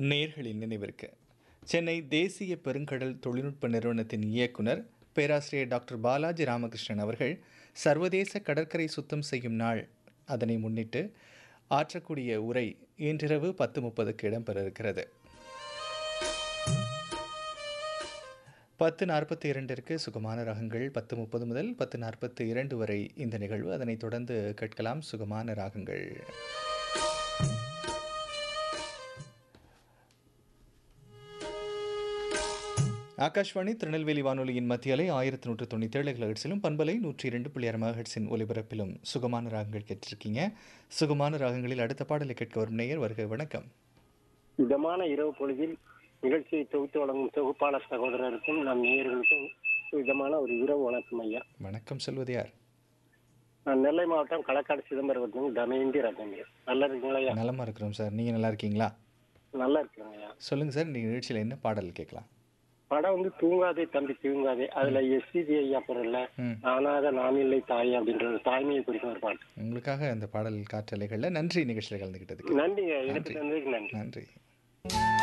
நேர்களின் நினைவிற்கு சென்னை தேசிய பெருங்கடல் தொழில்நுட்ப நிறுவனத்தின் இயக்குனர் பேராசிரியர் டாக்டர் பாலாஜி ராமகிருஷ்ணன் அவர்கள் சர்வதேச கடற்கரை சுத்தம் செய்யும் நாள் அதனை முன்னிட்டு ஆற்றக்கூடிய உரை இன்றிரவு பத்து முப்பதுக்கு இடம்பெற இருக்கிறது பத்து நாற்பத்தி இரண்டிற்கு சுகமான ராகங்கள் பத்து முப்பது முதல் பத்து நாற்பத்தி இரண்டு வரை இந்த நிகழ்வு அதனைத் தொடர்ந்து கேட்கலாம் சுகமான ராகங்கள் ஆகாஷ்வாணி திருநெல்வேலி வானொலியின் மத்திய அலை ஆயிரத்தி நூற்று தொண்ணூற்றி ஏழு கிலோஹெட்ஸிலும் பண்பலை நூற்றி இரண்டு புள்ளி ஆறு மெகாஹெட்ஸின் ஒலிபரப்பிலும் சுகமான ராகங்கள் கேட்டிருக்கீங்க சுகமான ராகங்களில் அடுத்த பாடலை கேட்க வரும் நேயர் வருக வணக்கம் இதமான இரவு பொழுதில் நிகழ்ச்சியை தொகுத்து வழங்கும் தொகுப்பாளர் சகோதரருக்கும் நம் நேயர்களுக்கும் இதமான ஒரு இரவு வணக்கம் ஐயா வணக்கம் சொல்வது யார் நான் நெல்லை மாவட்டம் களக்காடு சிதம்பரம் தமயந்தி ரஜினி நல்லா இருக்கீங்களா ஐயா நலமா இருக்கிறோம் சார் நீங்கள் நல்லா இருக்கீங்களா நல்லா இருக்கிறேங்க ஐயா சொல்லுங்கள் சார் நீங்கள் நிகழ்ச்சியில் என்ன பாடல் கேட்கலாம் படம் வந்து தூங்காதே தம்பி தூங்காதே அதுல எஸ்பிபி ஐயா பொருள்ல ம் நானாக நான் இல்லை தாய் அப்படின்ற ஒரு தாய்மையை குறிக்கும் ஒரு பாட்டு உங்களுக்காக அந்த பாடல் காற்றலைகளில் நன்றி நிகழ்ச்சியில் கலந்துக்கிட்டதுக்கு நன்றிங்க எனக்கு தந்ததுக்கு நன்றி நன்றி